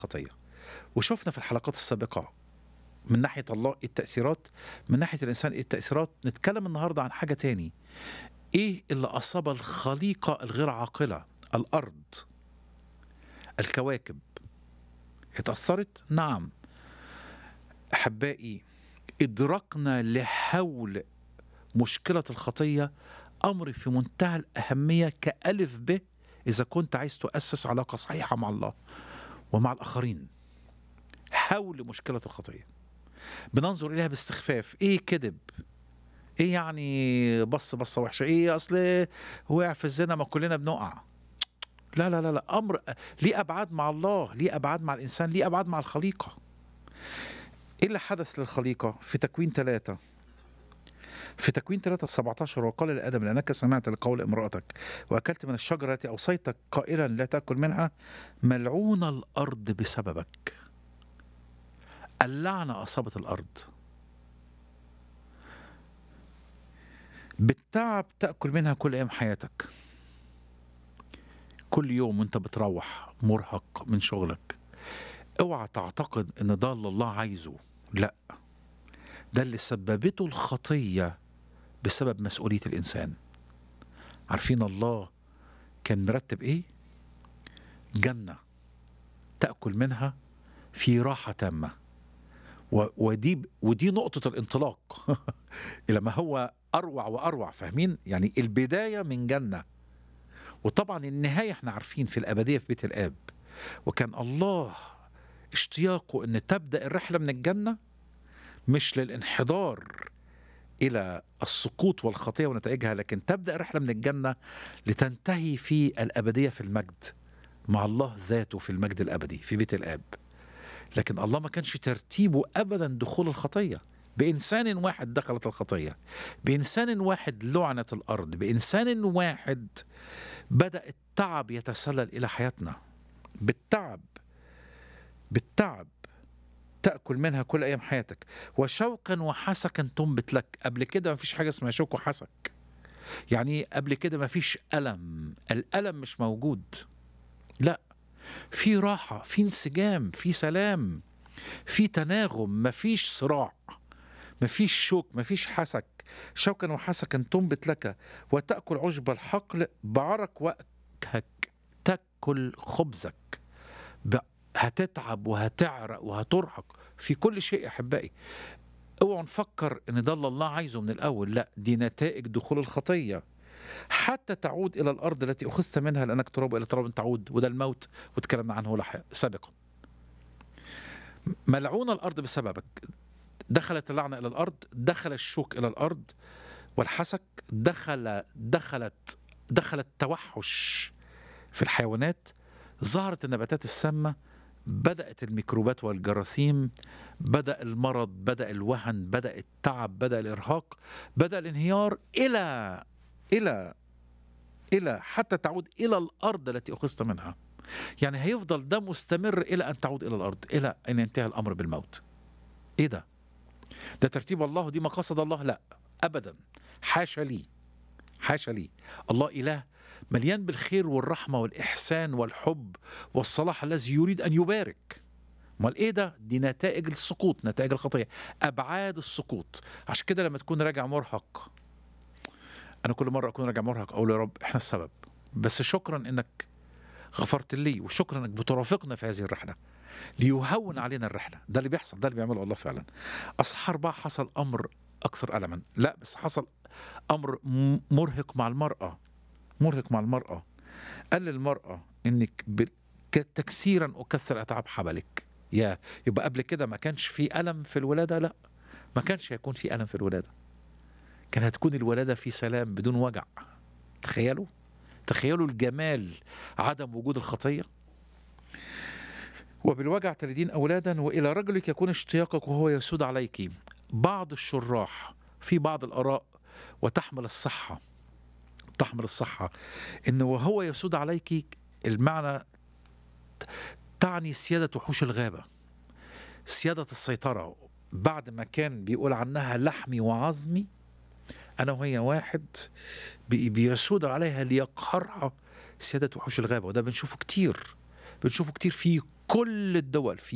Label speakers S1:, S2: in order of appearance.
S1: خطية وشفنا في الحلقات السابقة من ناحية الله إيه التأثيرات من ناحية الإنسان إيه التأثيرات نتكلم النهاردة عن حاجة تاني إيه اللي أصاب الخليقة الغير عاقلة الأرض الكواكب اتأثرت نعم أحبائي إدراكنا لحول مشكلة الخطية أمر في منتهى الأهمية كألف ب إذا كنت عايز تؤسس علاقة صحيحة مع الله ومع الآخرين حول مشكلة الخطية بننظر إليها باستخفاف إيه كذب إيه يعني بص بصة وحشة إيه أصل وقع في الزنا ما كلنا بنقع لا لا لا لا أمر ليه أبعاد مع الله ليه أبعاد مع الإنسان ليه أبعاد مع الخليقة إيه اللي حدث للخليقة في تكوين ثلاثة في تكوين 3 17 وقال لآدم لأنك سمعت لقول امرأتك وأكلت من الشجرة التي أوصيتك قائلا لا تأكل منها ملعون الأرض بسببك اللعنة أصابت الأرض بالتعب تأكل منها كل أيام حياتك كل يوم وانت بتروح مرهق من شغلك اوعى تعتقد ان ده اللي الله عايزه لا ده اللي سببته الخطية بسبب مسؤولية الإنسان عارفين الله كان مرتب إيه؟ جنة تأكل منها في راحة تامة و- ودي ودي نقطة الانطلاق إلى ما هو أروع وأروع فاهمين؟ يعني البداية من جنة وطبعا النهاية احنا عارفين في الأبدية في بيت الآب وكان الله اشتياقه أن تبدأ الرحلة من الجنة مش للانحدار الى السقوط والخطيه ونتائجها لكن تبدا الرحله من الجنه لتنتهي في الابديه في المجد مع الله ذاته في المجد الابدي في بيت الاب لكن الله ما كانش ترتيبه ابدا دخول الخطيه بانسان واحد دخلت الخطيه بانسان واحد لعنت الارض بانسان واحد بدا التعب يتسلل الى حياتنا بالتعب بالتعب تأكل منها كل أيام حياتك وشوكا وحسكا تنبت لك قبل كده ما فيش حاجة اسمها شوك وحسك يعني قبل كده ما فيش ألم الألم مش موجود لا في راحة في انسجام في سلام في تناغم ما فيش صراع ما فيش شوك ما فيش حسك شوكا وحسكا تنبت لك وتأكل عشب الحقل بعرق وجهك تأكل خبزك ب- هتتعب وهتعرق وهترهق في كل شيء يا احبائي اوعوا نفكر ان ده اللي الله عايزه من الاول لا دي نتائج دخول الخطيه حتى تعود الى الارض التي اخذت منها لانك تراب الى تراب تعود وده الموت وتكلمنا عنه لح- سابقا ملعون الارض بسببك دخلت اللعنه الى الارض دخل الشوك الى الارض والحسك دخل دخلت دخل التوحش في الحيوانات ظهرت النباتات السامه بدأت الميكروبات والجراثيم بدأ المرض بدأ الوهن بدأ التعب بدأ الإرهاق بدأ الانهيار إلى إلى إلى حتى تعود إلى الأرض التي أخذت منها يعني هيفضل ده مستمر إلى أن تعود إلى الأرض إلى أن ينتهي الأمر بالموت إيه ده؟ ده ترتيب الله دي مقاصد الله؟ لا أبدا حاشا لي حاشا لي الله إله مليان بالخير والرحمة والإحسان والحب والصلاح الذي يريد أن يبارك امال ايه ده دي نتائج السقوط نتائج الخطيه ابعاد السقوط عشان كده لما تكون راجع مرهق انا كل مره اكون راجع مرهق اقول يا رب احنا السبب بس شكرا انك غفرت لي وشكرا انك بترافقنا في هذه الرحله ليهون علينا الرحله ده اللي بيحصل ده اللي بيعمله الله فعلا اصحى اربعه حصل امر اكثر الما لا بس حصل امر م- مرهق مع المراه مرهق مع المراه قال للمراه انك ب- ك- تكسيرا اكسر اتعاب حبلك يا يبقى قبل كده ما كانش في الم في الولاده لا ما كانش هيكون في الم في الولاده كان هتكون الولاده في سلام بدون وجع تخيلوا تخيلوا الجمال عدم وجود الخطيه وبالوجع تلدين اولادا والى رجلك يكون اشتياقك وهو يسود عليك بعض الشراح في بعض الاراء وتحمل الصحه تحمل الصحه ان وهو يسود عليك المعنى تعني سيادة وحوش الغابة سيادة السيطرة بعد ما كان بيقول عنها لحمي وعظمي أنا وهي واحد بي- بيسود عليها ليقهرها سيادة وحوش الغابة وده بنشوفه كتير بنشوفه كتير في كل الدول في